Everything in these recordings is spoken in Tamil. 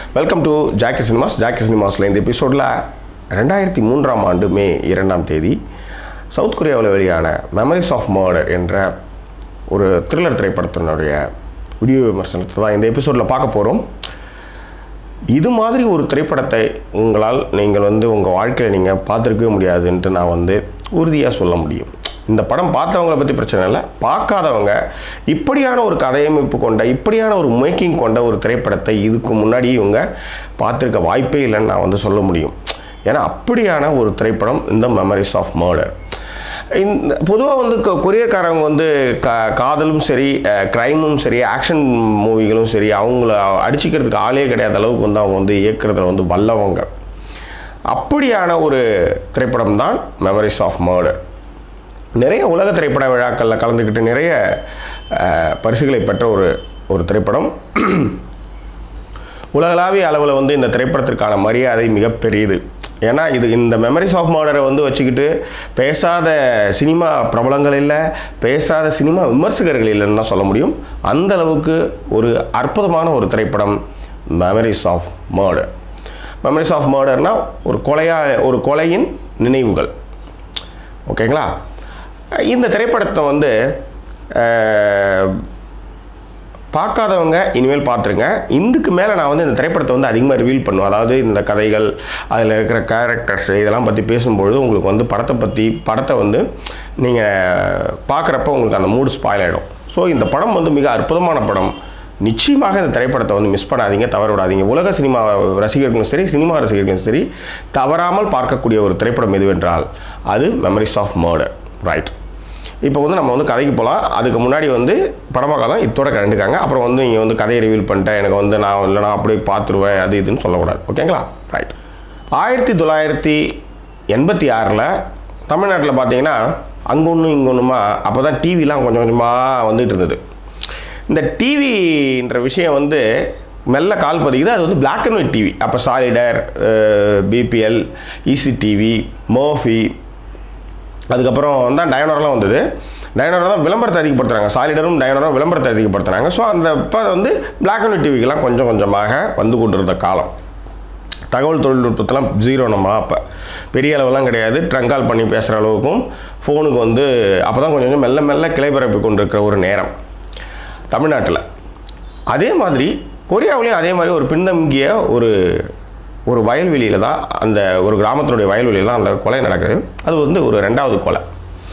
Welcome to Jackie Cinemas Jackie சினிமாஸில் இந்த எபிசோடில் ரெண்டாயிரத்தி மூன்றாம் ஆண்டு மே இரண்டாம் தேதி சவுத் கொரியாவில் வெளியான மெமரிஸ் ஆஃப் மர்டர் என்ற ஒரு த்ரில்லர் திரைப்படத்தினுடைய வீடியோ விமர்சனத்தை தான் இந்த எபிசோடில் பார்க்க போகிறோம் இது மாதிரி ஒரு திரைப்படத்தை உங்களால் நீங்கள் வந்து உங்கள் வாழ்க்கையில் நீங்கள் பார்த்துருக்கவே முடியாதுன்ட்டு நான் வந்து உறுதியாக சொல்ல முடியும் இந்த படம் பார்த்தவங்கள பற்றி பிரச்சனை இல்லை பார்க்காதவங்க இப்படியான ஒரு கதையமைப்பு கொண்ட இப்படியான ஒரு மேக்கிங் கொண்ட ஒரு திரைப்படத்தை இதுக்கு முன்னாடி இவங்க பார்த்துருக்க வாய்ப்பே இல்லைன்னு நான் வந்து சொல்ல முடியும் ஏன்னா அப்படியான ஒரு திரைப்படம் இந்த மெமரிஸ் ஆஃப் மர்டர் இந்த பொதுவாக வந்து கொ- கொரியர்காரங்க வந்து க காதலும் சரி க்ரைமும் சரி ஆக்ஷன் மூவிகளும் சரி அவங்கள அடிச்சுக்கிறதுக்கு ஆளே கிடையாத அளவுக்கு வந்து அவங்க வந்து இயக்குறதுல வந்து வல்லவங்க அப்படியான ஒரு திரைப்படம் தான் மெமரிஸ் ஆஃப் மர்டர் நிறைய உலக திரைப்பட விழாக்களில் கலந்துக்கிட்டு நிறைய அஹ், பரிசுகளை பெற்ற ஒரு ஒரு திரைப்படம் உலகளாவிய அளவில் வந்து இந்த திரைப்படத்திற்கான மரியாதை மிகப்பெரியது ஏன்னா இது இந்த மெமரிஸ் ஆஃப் மர்டரை வந்து வச்சுக்கிட்டு பேசாத சினிமா பிரபலங்கள் இல்லை பேசாத சினிமா விமர்சகர்கள் இல்லைன்னு தான் சொல்ல முடியும் அந்த அளவுக்கு ஒரு அற்புதமான ஒரு திரைப்படம் memories of murder memories of மர்டர்னா ஒரு கொலையா ஒரு கொலையின் நினைவுகள் ஓகேங்களா இந்த திரைப்படத்தை வந்து அஹ், பார்க்காதவங்க இனிமேல் பார்த்துருங்க இதுக்கு மேலே நான் வந்து இந்த திரைப்படத்தை வந்து அதிகமாக ரிவீல் பண்ணுவேன் அதாவது இந்த கதைகள் அதில் இருக்கிற கேரக்டர்ஸ் இதெல்லாம் பற்றி பேசும்பொழுது உங்களுக்கு வந்து படத்தை பற்றி படத்தை வந்து நீங்கள் பார்க்குறப்ப உங்களுக்கு அந்த மூடு ஸ்பாயில் ஆகிடும் ஸோ இந்த படம் வந்து மிக அற்புதமான படம் நிச்சயமாக இந்த திரைப்படத்தை வந்து மிஸ் பண்ணாதீங்க தவற விடாதீங்க உலக சினிமா ரசிகர்களும் சரி சினிமா ரசிகர்களும் சரி தவறாமல் பார்க்கக்கூடிய ஒரு திரைப்படம் எதுவென்றால் அது மெமரிஸ் ஆஃப் மர்டர் ரைட் இப்போ வந்து நம்ம வந்து கதைக்கு போகலாம் அதுக்கு முன்னாடி வந்து படமாக தான் இத்தோட கண்டுக்காங்க அப்புறம் வந்து நீங்கள் வந்து கதையை ரிவீல் பண்ணிட்டேன் எனக்கு வந்து நான் இல்லை நான் அப்படியே பார்த்துருவேன் அது இதுன்னு சொல்லக்கூடாது ஓகேங்களா ரைட் ஆயிரத்தி தொள்ளாயிரத்தி எண்பத்தி ஆறில் தமிழ்நாட்டில் பார்த்தீங்கன்னா அங்கே ஒன்றும் இங்கே ஒன்றுமா அப்போ தான் டிவிலாம் கொஞ்சம் கொஞ்சமாக வந்துட்டு இருந்தது இந்த டிவின்ற விஷயம் வந்து மெல்ல கால் பதிக்குது அது வந்து Black அண்ட் ஒயிட் டிவி அப்போ Solidaire BPL EC TV Murphy அதுக்கப்புறம் தான் டயனோரெலாம் வந்தது டயனோரா தான் விளம்பரத்தை அதிகப்படுத்துறாங்க சாலிடரும் டயனோரும் விளம்பரத்தை அதிகப்படுத்துனாங்க ஸோ அந்த இப்போ வந்து Black அண்ட் ஒயிட் டிவிக்கெல்லாம் கொஞ்சம் கொஞ்சமாக வந்து கொண்டிருந்த காலம் தகவல் தொழில்நுட்பத்தெல்லாம் ஜீரோ நம்ம அப்போ பெரிய அளவெல்லாம் கிடையாது ட்ரங்க் கால் பண்ணி பேசுகிற அளவுக்கும் ஃபோனுக்கு வந்து அப்போ தான் கொஞ்சம் கொஞ்சம் மெல்ல மெல்ல கிளைபரப்பி கொண்டிருக்கிற ஒரு நேரம் தமிழ்நாட்டில் அதே மாதிரி கொரியாவிலையும் அதே மாதிரி ஒரு பின்தங்கிய ஒரு ஒரு வயல்வெளியில் தான் அந்த ஒரு கிராமத்தினுடைய வயல்வெளியில் தான் அந்த கொலை நடக்குது அது வந்து ஒரு ரெண்டாவது கொலை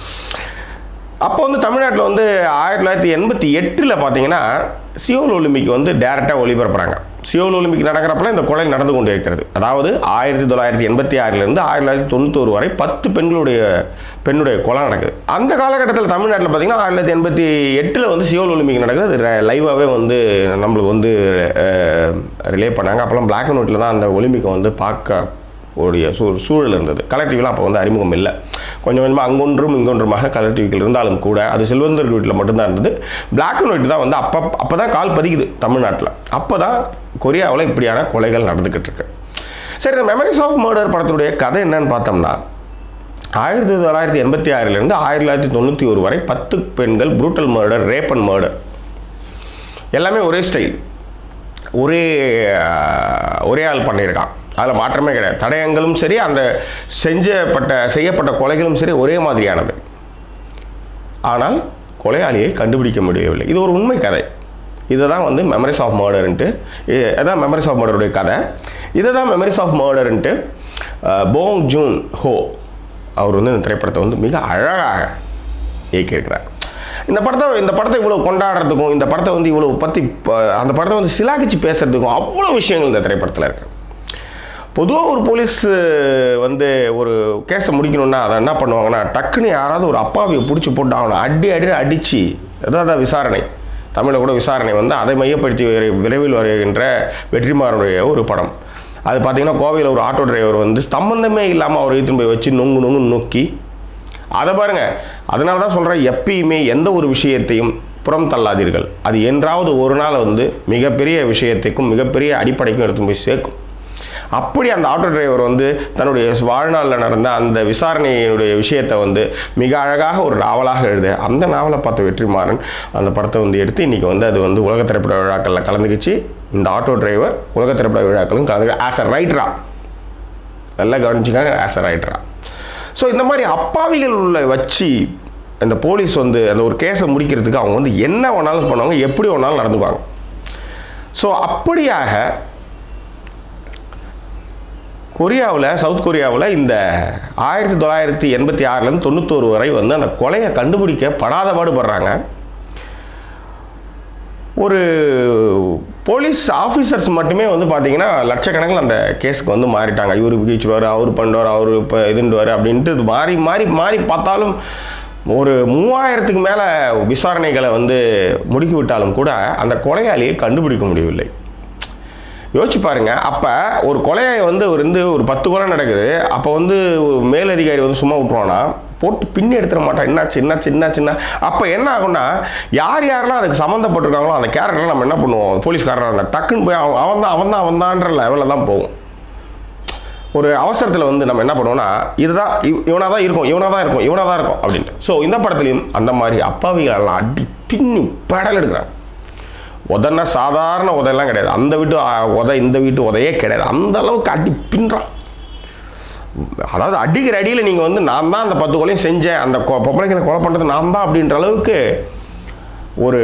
அப்போ வந்து தமிழ்நாட்டில் வந்து ஆயிரத்தி தொள்ளாயிரத்தி எண்பத்தி எட்டில் பார்த்தீங்கன்னா சியோல் ஒலிம்பிக் வந்து டேரெக்டாக ஒளிபரப்புறாங்க சியோல் ஒலிம்பிக் நடக்கிறப்பல இந்த கொலை நடந்து கொண்டு இருக்கிறது அதாவது ஆயிரத்தி தொள்ளாயிரத்தி எண்பத்தி ஆறிலிருந்து ஆயிரத்தி தொள்ளாயிரத்தி தொண்ணூத்தோரு வரை பத்து பெண்களுடைய பெண்ணுடைய கொலை நடக்குது அந்த காலகட்டத்தில் தமிழ்நாட்டில் பார்த்தீங்கன்னா ஆயிரத்தி தொள்ளாயிரத்தி எண்பத்தி எட்டில் வந்து சியோல் ஒலிம்பிக் நடக்குது அது லைவாகவே வந்து நம்மளுக்கு வந்து ரிலே பண்ணாங்க அப்போல்லாம் பிளாக் அண்ட் ஒயிட்டில் தான் அந்த ஒலிம்பிக்கை வந்து பார்க்க உடைய சூ சூழல் இருந்தது கலர் டிவிலாம் அப்போ வந்து அறிமுகம் இல்லை கொஞ்சம் கொஞ்சமாக அங்கொன்றும் இங்கொன்றுமாக கலர் டிவிகள் இருந்தாலும் கூட அது செல்வந்தர் வீட்டில் மட்டும்தான் இருந்தது Black அண்ட் ஒயிட் தான் வந்து அப்போ அப்போ தான் கால் பதிக்குது தமிழ்நாட்டில் அப்போ தான் கொரியாவில் இப்படியான கொலைகள் நடந்துக்கிட்டு இருக்கு சரி இந்த மெமரிஸ் ஆஃப் மர்டர் படத்துடைய கதை என்னன்னு பார்த்தோம்னா ஆயிரத்தி தொள்ளாயிரத்தி எண்பத்தி ஆறிலிருந்து ஆயிரத்தி தொள்ளாயிரத்தி தொண்ணூற்றி ஒரு வரை பத்து பெண்கள் brutal murder rape and murder எல்லாமே ஒரே ஸ்டைல் ஒரே அஹ், ஒரே ஆள் பண்ணியிருக்கான் அதில் மாற்றமே கிடையாது தடயங்களும் சரி அந்த செஞ்சப்பட்ட செய்யப்பட்ட கொலைகளும் சரி ஒரே மாதிரியானது ஆனால் கொலையாளியை கண்டுபிடிக்க முடியவில்லை இது ஒரு உண்மை கதை இதை தான் வந்து மெமரிஸ் ஆஃப் மர்டர்ன்ட்டு இதான் மெமரிஸ் ஆஃப் மர்டருடைய கதை இதை தான் மெமரிஸ் ஆஃப் மர்டர்ன்ட்டு போங் ஜூன் ஹோ அவர் வந்து இந்த திரைப்படத்தை வந்து மிக அழகாக இயக்கியிருக்கிறார் இந்த படத்தை இந்த படத்தை இவ்வளோ கொண்டாடுறதுக்கும் இந்த படத்தை வந்து இவ்வளோ பற்றி அந்த படத்தை வந்து சிலாகிச்சு பேசுறதுக்கும் அவ்வளோ விஷயங்கள் இந்த திரைப்படத்தில் இருக்குது பொதுவாக ஒரு போலீஸ் வந்து ஒரு கேஸை முடிக்கணும்னா அதை என்ன பண்ணுவாங்கன்னா டக்குன்னு யாராவது ஒரு அப்பாவியை பிடிச்சி போட்டு அவனை அடி அடி அடித்து அதான் விசாரணை தமிழில் கூட விசாரணை வந்து அதை மையப்படுத்தி விரை- விரைவில் வருகின்ற வெற்றிமாறனுடைய ஒரு படம் அது பார்த்தீங்கன்னா கோவையில் ஒரு ஆட்டோ டிரைவர் வந்து சம்மந்தமே இல்லாமல் அவர் இழுத்துன்னு போய் வச்சு நொங்கு நொங்கு நொக்கி அதை பாருங்க அதனால தான் சொல்கிறேன் எப்பயுமே எந்த ஒரு விஷயத்தையும் புறம் தள்ளாதீர்கள் அது என்றாவது ஒரு நாள் வந்து மிகப்பெரிய விஷயத்துக்கும் மிகப்பெரிய அடிப்படைக்கும் எடுத்து போய் சேர்க்கும் அப்படி அந்த ஆட்டோ டிரைவர் வந்து தன்னுடைய வாழ்நாளில் நடந்த அந்த விசாரணையினுடைய விஷயத்தை வந்து மிக அழகாக ஒரு நாவலாக எழுத அந்த நாவலை பார்த்த வெற்றிமாறன் அந்த படத்தை வந்து எடுத்து இன்றைக்கி வந்து அது வந்து உலக திரைப்பட விழாக்களில் கலந்துக்கிச்சு இந்த ஆட்டோ டிரைவர் உலக திரைப்பட விழாக்களும் கலந்து ஆஸ் அ ரைட்டரா நல்லா கவனிச்சுக்காங்க ஆஸ் அ ரைட்டரா ஸோ இந்த மாதிரி அப்பாவிகள் உள்ள வச்சு இந்த போலீஸ் வந்து அந்த ஒரு கேஸை முடிக்கிறதுக்கு அவங்க வந்து என்ன வேணாலும் பண்ணுவாங்க எப்படி வேணாலும் நடந்துக்குவாங்க ஸோ அப்படியாக கொரியாவில் சவுத் கொரியாவில் இந்த ஆயிரத்தி தொள்ளாயிரத்தி எண்பத்தி ஆறுலேருந்து தொண்ணூத்தோரு வரை வந்து அந்த கொலையை கண்டுபிடிக்க படாத பாடுபடுறாங்க ஒரு போலீஸ் ஆஃபீஸர்ஸ் மட்டுமே வந்து பார்த்தீங்கன்னா லட்சக்கணக்கில் அந்த கேஸுக்கு வந்து மாறிட்டாங்க இவர் கீச்சுவார் அவர் பண்ணுவார் அவர் இப்போ இதுண்டுவார் அப்படின்ட்டு இது மாறி மாறி மாறி பார்த்தாலும் ஒரு மூவாயிரத்துக்கு மேலே விசாரணைகளை வந்து முடுக்கி விட்டாலும் கூட அந்த கொலையாளியை கண்டுபிடிக்க முடியவில்லை யோசிச்சு பாருங்க அப்போ ஒரு கொலையை வந்து ஒரு வந்து ஒரு பத்து கொலை நடக்குது அப்போ வந்து ஒரு மேலதிகாரி வந்து சும்மா விட்டுருவானா போட்டு பின்னி எடுத்துட மாட்டான் என்னாச்சு என்னாச்சு என்னாச்சு என்ன அப்போ என்ன ஆகும்னா யார் யாரெல்லாம் அதுக்கு சம்மந்தப்பட்டிருக்காங்களோ அந்த கேரக்டர் நம்ம என்ன பண்ணுவோம் போலீஸ்காரராக இருந்தால் டக்குன்னு போய் அவன் அவன் தான் அவன் தான் அவன் தான்ற லெவலில் தான் போகும் ஒரு அவசரத்தில் வந்து நம்ம என்ன பண்ணுவோம்னா இதுதான் இவனாக தான் இருக்கும் இவனாக தான் இருக்கும் இவனாக தான் இருக்கும் அப்படின்ட்டு ஸோ இந்த படத்துலையும் அந்த மாதிரி அப்பாவிகளெல்லாம் அடி பின்னி படல் எடுக்கிறாங்க உதன்னா சாதாரண உதையெல்லாம் கிடையாது அந்த வீட்டு ஆ, உதை இந்த வீட்டு உதையே கிடையாது அந்த அளவுக்கு அடி பின்றான் அதாவது அடிக்கிற அடியில் நீங்கள் வந்து நான் தான் அந்த பத்து கொலையும் செஞ்சேன் அந்த கொ- பொம்பளைங்களை கொலை பண்ணுறது நான் தான் அப்படின்ற அளவுக்கு ஒரு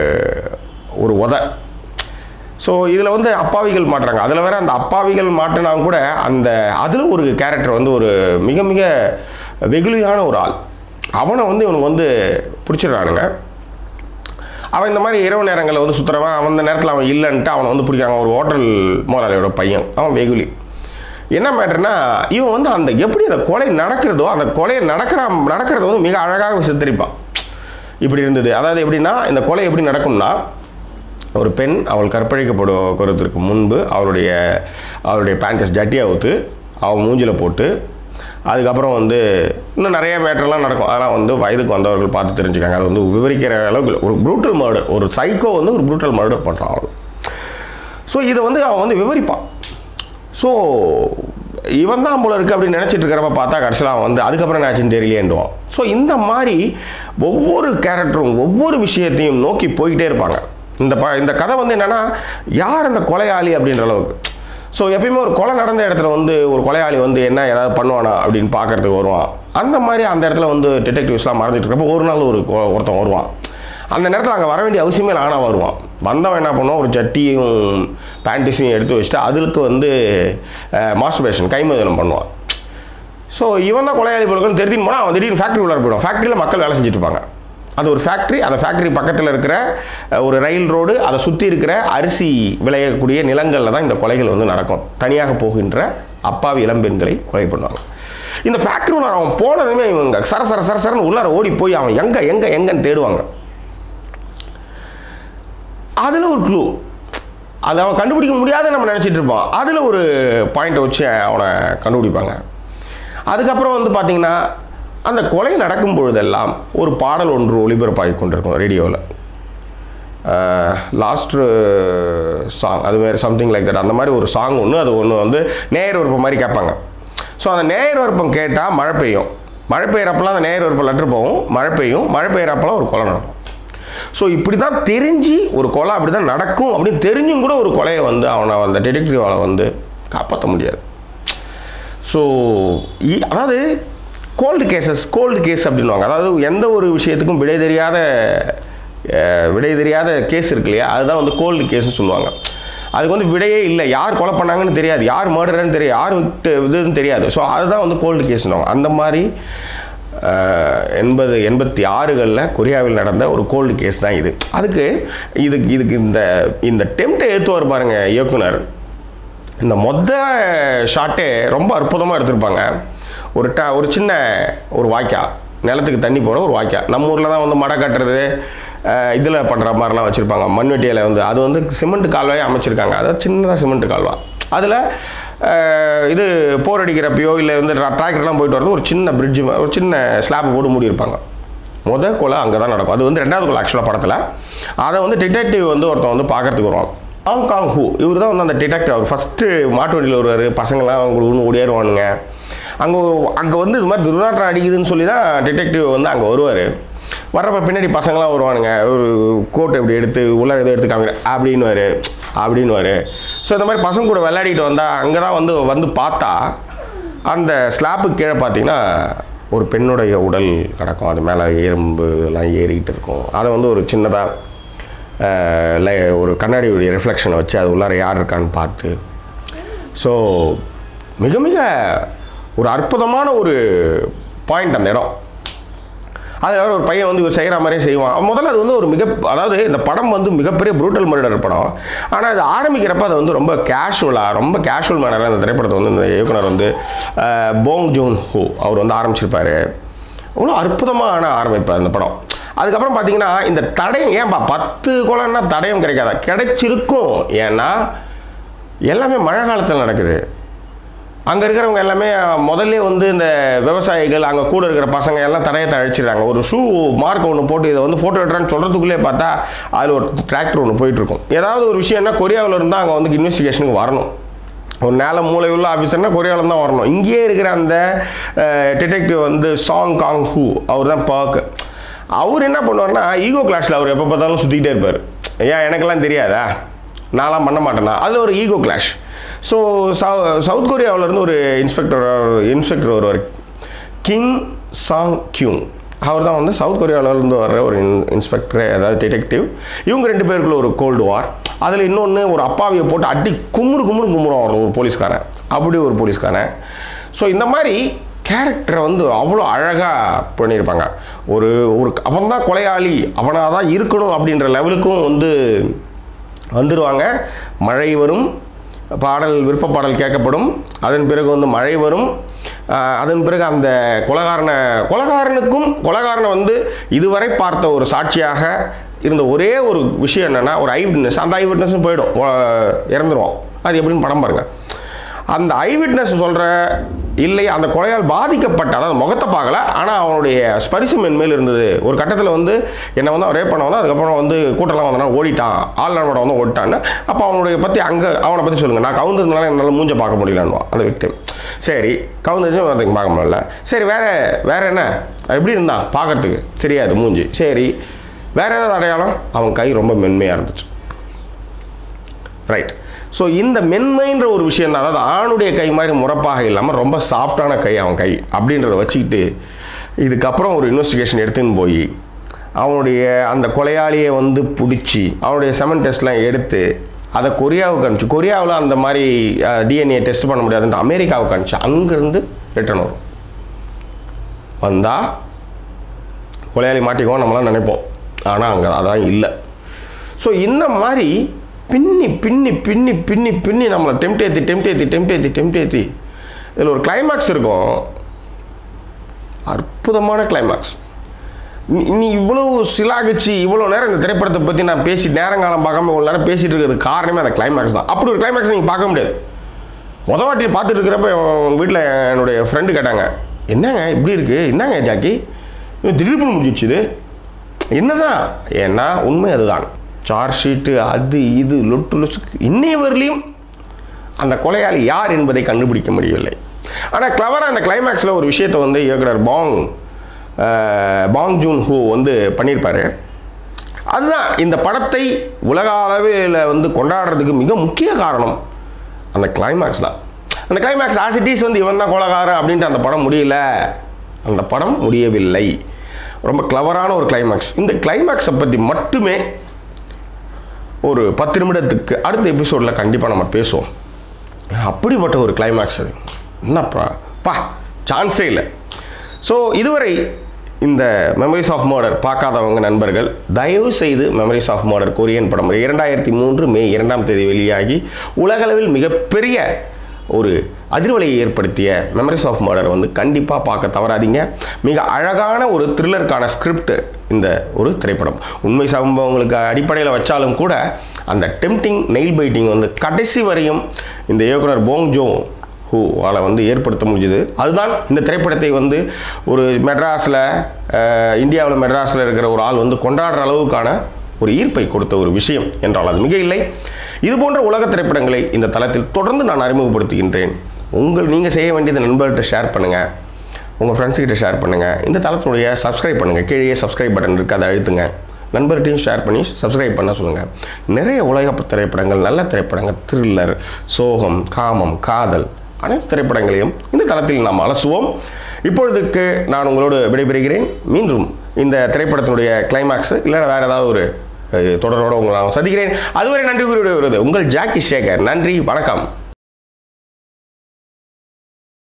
ஒரு உதை ஸோ இதில் வந்து அப்பாவிகள் மாட்டுறாங்க அதில் வேற அந்த அப்பாவிகள் மாட்டினா கூட அந்த அதில் ஒரு கேரக்டர் வந்து ஒரு மிக மிக வெகுளியான ஒரு ஆள் அவனை வந்து இவனுக்கு வந்து பிடிச்சிடுறானுங்க அவன் இந்த மாதிரி இரவு நேரங்களில் வந்து சுற்றுறவன் அவன் அந்த நேரத்தில் அவன் இல்லைன்ட்டு அவனை வந்து பிடிக்கிறாங்க ஒரு ஹோட்டல் முதலாளியோட பையன் அவன் வெகுளி என்ன மேட்டர்னா இவன் வந்து அந்த எப்படி அந்த கொலை நடக்கிறதோ அந்த கொலை நடக்கிற நடக்கிறத வந்து மிக அழகாக சித்தரிப்பான் இப்படி இருந்தது அதாவது எப்படின்னா இந்த கொலை எப்படி நடக்கும்னா ஒரு பெண் அவள் கற்பழிக்கப்படுவதற்கு முன்பு அவளுடைய அவளுடைய பேண்டஸ் ஜட்டியை அவுத்து அவள் மூஞ்சில போட்டு அதுக்கப்புறம் வந்து இன்னும் நிறைய மேட்டர்லாம் நடக்கும் அதெல்லாம் வந்து வயதுக்கு வந்தவர்கள் பார்த்து தெரிஞ்சுக்காங்க அது வந்து விவரிக்கிற அளவுக்கு இல்ல. ஒரு ப்ரூட்டல் மர்டர் ஒரு சைக்கோ வந்து ஒரு ப்ரூட்டல் மர்டர் பண்ணுறான் அவள் ஸோ இதை வந்து அவன் வந்து விவரிப்பான் ஸோ இவன் தான் போல இருக்கு அப்படின்னு நினச்சிட்டு இருக்கிறப்ப பார்த்தா கடைசியில் அவன் வந்து அதுக்கப்புறம் என்ன ஆச்சுன்னு தெரியலேன்டுவான் ஸோ இந்த மாதிரி ஒவ்வொரு கேரக்டரும் ஒவ்வொரு விஷயத்தையும் நோக்கி போய்கிட்டே இருப்பாங்க இந்த ப இந்த கதை வந்து என்னென்னா யார் அந்த கொலையாளி அப்படின்ற அளவுக்கு ஸோ எப்பயுமே ஒரு கொலை நடந்த இடத்துல வந்து ஒரு கொலையாளி வந்து என்ன ஏதாவது பண்ணுவானா அப்படின்னு பார்க்கறதுக்கு வருவான் அந்த மாதிரி அந்த இடத்துல வந்து டிடெக்டிவ்ஸ்லாம் மறந்துட்டு இருக்கப்போ ஒரு நாள் ஒரு கொ- ஒருத்தன் வருவான் அந்த நேரத்தில் அங்கே வர வேண்டிய அவசியமே இல்லை ஆனால் வருவான் வந்தவன் என்ன பண்ணுவான் ஒரு ஜட்டியும் பேண்டிஸையும் எடுத்து வச்சுட்டு அதுக்கு வந்து மாஸ்டர்பேஷன் கைமதனம் பண்ணுவான் ஸோ இவன் தான் கொலையாளி பொருட்கள் தெரிஞ்சுன்னு போனால் அவன் திடீர்னு ஃபேக்ட்ரி உள்ளார போயிடுவான் ஃபேக்ட்ரியில் மக்கள் வேலை செஞ்சுட்டு இருப்பாங்க அது ஒரு ஃபேக்ட்ரி அந்த ஃபேக்ட்ரி பக்கத்தில் இருக்கிற அஹ், ஒரு ரயில் ரோடு அதை சுற்றி இருக்கிற அரிசி விளையக்கூடிய நிலங்களில் தான் இந்த கொலைகள் வந்து நடக்கும் தனியாக போகின்ற அப்பாவி இளம்பெண்களை கொலை பண்ணுவாங்க இந்த ஃபேக்ட்ரி உள்ளார அவன் போனதுமே இவங்க சர சர சர சரன்னு உள்ளார ஓடி போய் அவன் எங்கே எங்கே எங்கன்னு தேடுவாங்க அதில் ஒரு க்ளூ அதை அவன் கண்டுபிடிக்க முடியாத நம்ம நினச்சிட்டு இருப்பான் அதில் ஒரு பாயிண்ட்டை வச்சு அவனை கண்டுபிடிப்பாங்க அதுக்கப்புறம் வந்து பார்த்தீங்கன்னா அந்த கொலை நடக்கும் பொழுதெல்லாம் ஒரு பாடல் ஒன்று ஒளிபரப்பாகி கொண்டிருக்கும் ரேடியோவில் லாஸ்ட் சாங் அது மாதிரி சம்திங் லைக் தட் அந்த மாதிரி ஒரு சாங் ஒன்று அது ஒன்று வந்து நேயர் விருப்பம் மாதிரி கேட்பாங்க ஸோ அந்த நேயர் விருப்பம் கேட்டால் மழை பெய்யும் மழை பெய்யறப்பெல்லாம் அந்த நேயர் விருப்பம் லெட்டர் போகும் மழை பெய்யும் மழை பெய்யறப்பெல்லாம் ஒரு கொலை நடக்கும் ஸோ இப்படி தான் தெரிஞ்சு ஒரு கொலை அப்படி தான் நடக்கும் அப்படின்னு தெரிஞ்சும் கூட ஒரு கொலையை வந்து அவனை அந்த டிடெக்டிவால் வந்து காப்பாற்ற முடியாது ஸோ அதாவது கோல்டு கேசஸ் கோல்டு கேஸ் அப்படின்வாங்க அதாவது எந்த ஒரு விஷயத்துக்கும் விடை தெரியாத அஹ், விடை தெரியாத கேஸ் இருக்கு இல்லையா அதுதான் வந்து கோல்டு கேஸ்னு சொல்லுவாங்க அதுக்கு வந்து விடையே இல்லை யார் கொலை பண்ணாங்கன்னு தெரியாது யார் மர்டர்னு தெரியாது யார் விட்டு இதுன்னு தெரியாது ஸோ அதுதான் வந்து கோல்டு கேஸ்னுவாங்க அந்த மாதிரி அஹ், எண்பது எண்பத்தி ஆறுகளில் கொரியாவில் நடந்த ஒரு கோல்டு கேஸ் தான் இது அதுக்கு இதுக்கு இதுக்கு இந்த இந்த டெம்ட்டை ஏற்றுவார் பாருங்க இயக்குனர் இந்த மொத ஷாட்டே ரொம்ப அற்புதமாக எடுத்திருப்பாங்க ஒரு ட ஒரு சின்ன ஒரு வாய்க்கா நிலத்துக்கு தண்ணி போகிற ஒரு வாய்க்கா நம்ம ஊரில் தான் வந்து மடை கட்டுறது இதில் பண்ணுற மாதிரிலாம் வச்சுருப்பாங்க மண்வெட்டியில் வந்து அது வந்து சிமெண்ட் கால்வாயே அமைச்சிருக்காங்க அதாவது சின்னதாக சிமெண்ட் கால்வா அதில் இது போர் அடிக்கிறப்பயோ இல்லை வந்து டிராக்டர்லாம் போயிட்டு வரது ஒரு சின்ன பிரிட்ஜ் ஒரு சின்ன ஸ்லாப் போட்டு மூடியிருப்பாங்க முத கொலை அங்கே தான் நடக்கும் அது வந்து ரெண்டாவது கொலை ஆக்சுவலாக படத்தில் அதை வந்து டிடெக்டிவ் வந்து ஒருத்தன் வந்து பார்க்கறதுக்கு வருவான் ஹாங்காங் ஹூ இவர் தான் வந்து அந்த டிடெக்டிவ் அவர் ஃபஸ்ட்டு மாட்டு வண்டியில் வருவார் பசங்களாம் அவங்க ஓடியாருவானுங்க அங்கே அங்கே வந்து இது மாதிரி துர்நாற்றம் அடிக்குதுன்னு சொல்லி தான் டிடெக்டிவ் வந்து அங்கே வருவார் வர்றப்ப பின்னாடி பசங்களாம் வருவானுங்க ஒரு கோட்டை இப்படி எடுத்து உள்ள எதை எடுத்து காமிக்கிற அப்படின்னுவார் அப்படின்னுவார் ஸோ இந்த மாதிரி பசங்க கூட விளையாடிட்டு வந்தால் அங்கே தான் வந்து வந்து பார்த்தா அந்த ஸ்லாப்புக்கு கீழே பார்த்தீங்கன்னா ஒரு பெண்ணுடைய உடல் கிடக்கும் அது மேலே எறும்பு இதெல்லாம் ஏறிக்கிட்டு இருக்கும் அதை வந்து ஒரு சின்னதாக ஒரு கண்ணாடியுடைய ரிஃப்ளெக்ஷனை வச்சு அது உள்ளார யார் இருக்கான்னு பார்த்து ஸோ மிக மிக ஒரு அற்புதமான ஒரு பாயிண்ட் அந்த இடம் அது வேற ஒரு பையன் வந்து இவர் செய்கிற மாதிரியே செய்வான் அவன் முதல்ல அது வந்து ஒரு மிக அதாவது இந்த படம் வந்து மிகப்பெரிய ப்ரூட்டல் மர்டர் படம் ஆனால் அது ஆரம்பிக்கிறப்ப அது வந்து ரொம்ப கேஷுவலாக ரொம்ப கேஷுவல் மேனராக அந்த திரைப்படத்தை வந்து இந்த இயக்குனர் வந்து அஹ், போங் ஜோன் ஹோ அவர் வந்து ஆரம்பிச்சிருப்பாரு அவ்வளோ அற்புதமான ஆரம்பிப்பார் அந்த படம் அதுக்கப்புறம் பார்த்தீங்கன்னா இந்த தடயம் ஏன்பா பத்து கொலைன்னா தடயம் கிடைக்காதா கிடைச்சிருக்கும் ஏன்னா எல்லாமே மழை காலத்தில் நடக்குது அங்கே இருக்கிறவங்க எல்லாமே முதல்ல வந்து இந்த விவசாயிகள் அங்கே கூட இருக்கிற பசங்க எல்லாம் தடையத்தை அழிச்சிடுறாங்க ஒரு ஷூ மார்க் ஒன்று போட்டு இதை வந்து ஃபோட்டோ எடுறான்னு சொல்கிறதுக்குள்ளே பார்த்தா அதில் ஒரு டிராக்டர் ஒன்று போயிட்டுருக்கும் ஏதாவது ஒரு விஷயம்னா கொரியாவில் இருந்தால் அங்கே வந்து இன்வெஸ்டிகேஷனுக்கு வரணும் ஒரு நேல மூளை உள்ள ஆஃபீஸர்னா கொரியாவில் தான் வரணும் இங்கேயே இருக்கிற அந்த டிடெக்டிவ் வந்து சாங் காங் ஹூ அவர் தான் பாக்கு அவர் என்ன பண்ணுவார்னா ஈகோ கிளாஷில் அவர் எப்போ பார்த்தாலும் சுற்றிக்கிட்டே இருப்பார் ஏன் எனக்கெல்லாம் தெரியாதா நான்லாம் பண்ண மாட்டேனா அதில் ஒரு ஈகோ கிளாஷ் ஸோ சவுத் கொரியாவுல இருந்து ஒரு இன்ஸ்பெக்டர் இன்ஸ்பெக்டர் வருவார் கிங் சாங் கியூங் அவர் தான் வந்து சவுத் கொரியாவுல இருந்து வர்ற ஒரு இன்ஸ்பெக்டர் அதாவது டிடெக்டிவ் இவங்க ரெண்டு பேருக்குள்ள ஒரு கோல்டு வார் அதில் இன்னொன்று ஒரு அப்பாவியை போட்டு அடி கும்முறு கும்முறு கும்முறும் அவர் ஒரு போலீஸ்காரன் அப்படி ஒரு போலீஸ்காரன் ஸோ இந்த மாதிரி கேரக்டரை வந்து அவ்வளோ அழகாக பண்ணியிருப்பாங்க ஒரு ஒரு அவன் தான் கொலையாளி அவனாக தான் இருக்கணும் அப்படின்ற லெவலுக்கும் வந்து வந்துடுவாங்க மழை வரும் பாடல் விருப்ப பாடல் கேட்கப்படும் அதன் பிறகு வந்து மழை வரும் ஆஹ் அதன் பிறகு அந்த கொலகாரனை கொலகாரனுக்கும் கொலகாரனை வந்து இதுவரை பார்த்த ஒரு சாட்சியாக இருந்த ஒரே ஒரு விஷயம் என்னென்னா ஒரு ஐ விட்னஸ் அந்த ஐ விட்னஸும் போயிடும் ஒ- இறந்துருவோம் அது எப்படின்னு படம் பாருங்கள் அந்த ஐ விட்னஸ் சொல்கிற இல்லை அந்த கொலையால் பாதிக்கப்பட்ட அதாவது முகத்தை பார்க்கல ஆனால் அவனுடைய ஸ்பரிசம் என் மேல் இருந்தது ஒரு கட்டத்தில் வந்து என்னை வந்து அவன் ரேப் பண்ண வந்தான் அதுக்கப்புறம் வந்து கூட்டம்லாம் வந்தனால ஓடிட்டான் ஆள் நம்மளோட வந்து ஓடிட்டான்னு அப்போ அவனுடைய பற்றி அங்கே அவனை பற்றி சொல்லுங்கள் நான் கவுந்ததுனால என்னால் மூஞ்ச பார்க்க முடியலன்னுவான் அந்த விக்டிம் சரி கவுந்ததும் அதுக்கு பார்க்க முடியல சரி வேற வேற என்ன எப்படி இருந்தான் பார்க்கறதுக்கு தெரியாது மூஞ்சி சரி வேற ஏதாவது அடையாளம் அவன் கை ரொம்ப மென்மையாக இருந்துச்சு ரைட் ஸோ இந்த மென்மைன்ற ஒரு விஷயம் தான் அதாவது ஆணுடைய கை மாதிரி முறப்பாக இல்லாமல் ரொம்ப சாஃப்டான கை அவன் கை அப்படின்றத வச்சுக்கிட்டு இதுக்கப்புறம் ஒரு இன்வெஸ்டிகேஷன் எடுத்துன்னு போய் அவனுடைய அந்த கொலையாளியை வந்து பிடிச்சி அவனுடைய செமன் டெஸ்ட்லாம் எடுத்து அதை கொரியாவுக்கு அனுப்பிச்சு கொரியாவில் அந்த மாதிரி டிஎன்ஏ டெஸ்ட் பண்ண முடியாதுன்ட்டு அமெரிக்காவுக்கு அனுப்பிச்சு அங்கேருந்து ரிட்டர்ன் வரும் வந்தால் கொலையாளி மாட்டிக்குவோம் நம்மளாம் நினைப்போம் ஆனால் அங்கே அதான் இல்லை ஸோ இந்த மாதிரி பின்னி பின்னி பின்னி பின்னி பின்னி நம்மளை டெம்ட் ஏற்றி டெம்ட் ஏற்றி டெம்ட் ஏற்றி டெம்ட் ஏற்றி இதில் ஒரு கிளைமாக்ஸ் இருக்கும் அற்புதமான கிளைமாக்ஸ் நீ இவ்வளோ சிலாகிச்சு இவ்வளோ நேரம் இந்த திரைப்படத்தை பற்றி நான் பேசி நேரங்காலம் பார்க்காம இவ்வளோ நேரம் பேசிட்டு இருக்கிறது காரணமே அந்த கிளைமாக்ஸ் தான் அப்படி ஒரு கிளைமாக்ஸ் நீங்கள் பார்க்க முடியாது முத வாட்டி பார்த்துட்டு இருக்கிறப்ப என் வீட்டில் என்னுடைய ஃப்ரெண்டு கேட்டாங்க என்னங்க இப்படி இருக்கு என்னங்க ஜாக்கி இது திடீர்னு முடிஞ்சிச்சு இது என்னதான் ஏன்னா உண்மை அதுதான் சார்ஜ் ஷீட்டு அது இது லொட்டு லொசுக்கு இன்னைய வரலையும் அந்த கொலையாளி யார் என்பதை கண்டுபிடிக்க முடியவில்லை ஆனால் கிளவராக அந்த கிளைமேக்ஸில் ஒரு விஷயத்தை வந்து இயக்குனர் பாங் அஹ், பாங் ஜூன் ஹூ வந்து பண்ணியிருப்பாரு அதுதான் இந்த படத்தை உலக அளவில் வந்து கொண்டாடுறதுக்கு மிக முக்கிய காரணம் அந்த கிளைமேக்ஸ் தான் அந்த கிளைமேக்ஸ் ஆசிட்டிஸ் வந்து இவன் தான் கொலகாரன் அப்படின்ட்டு அந்த படம் முடியல அந்த படம் முடியவில்லை ரொம்ப கிளவரான ஒரு கிளைமேக்ஸ் இந்த கிளைமேக்ஸை பற்றி மட்டுமே ஒரு பத்து நிமிடத்துக்கு அடுத்த எபிசோடில் கண்டிப்பாக நம்ம பேசுவோம் ஏன்னா அப்படிப்பட்ட ஒரு கிளைமேக்ஸ் அது என்னப்பா பா சான்ஸே இல்லை ஸோ இதுவரை இந்த மெமரிஸ் ஆஃப் மர்டர் பார்க்காதவங்க நண்பர்கள் தயவு செய்து மெமரிஸ் ஆஃப் மர்டர் கொரியன் படம் இரண்டாயிரத்தி மூன்று மே இரண்டாம் தேதி வெளியாகி உலகளவில் மிகப்பெரிய ஒரு அதிர்வலையை ஏற்படுத்திய மெமரிஸ் ஆஃப் மர்டர் வந்து கண்டிப்பாக பார்க்க தவறாதீங்க மிக அழகான ஒரு த்ரில்லருக்கான ஸ்கிரிப்ட் இந்த ஒரு திரைப்படம் உண்மை சம்பவங்களுக்கு அடிப்படையில் வச்சாலும் கூட அந்த டெம்டிங் நெயில் பைட்டிங் வந்து கடைசி வரையும் இந்த இயக்குனர் போங் ஜோ ஹூவால் வந்து ஏற்படுத்த முடிஞ்சுது அதுதான் இந்த திரைப்படத்தை வந்து ஒரு மெட்ராஸில் இந்தியாவில் மெட்ராஸில் இருக்கிற ஒரு ஆள் வந்து கொண்டாடுற அளவுக்கான ஒரு ஈர்ப்பை கொடுத்த ஒரு விஷயம் என்றால் அது மிக இல்லை இது போன்ற உலக திரைப்படங்களை இந்த தளத்தில் தொடர்ந்து நான் அறிமுகப்படுத்துகின்றேன் உங்கள் நீங்கள் செய்ய வேண்டியது நண்பர்கிட்ட ஷேர் பண்ணுங்கள் உங்கள் ஃப்ரெண்ட்ஸ்கிட்ட ஷேர் பண்ணுங்கள் இந்த தளத்தினுடைய சப்ஸ்கிரைப் பண்ணுங்கள் கீழே சப்ஸ்கிரைப் பட்டன் இருக்குது அதை அழுத்துங்க நண்பர்கிட்டையும் ஷேர் பண்ணி சப்ஸ்கிரைப் பண்ண சொல்லுங்கள் நிறைய உலக திரைப்படங்கள் நல்ல திரைப்படங்கள் த்ரில்லர் சோகம் காமம் காதல் அனைத்து திரைப்படங்களையும் இந்த தளத்தில் நாம் அலசுவோம் இப்பொழுதுக்கு நான் உங்களோடு விடைபெறுகிறேன் மீண்டும் இந்த திரைப்படத்தினுடைய கிளைமாக்ஸ் இல்லை வேறு ஏதாவது ஒரு அஹ், தொடரோடு உங்களை நான் சந்திக்கிறேன் அதுவரை நன்றி கூறி விடுவது உங்கள் ஜாக்கி சேகர் நன்றி வணக்கம்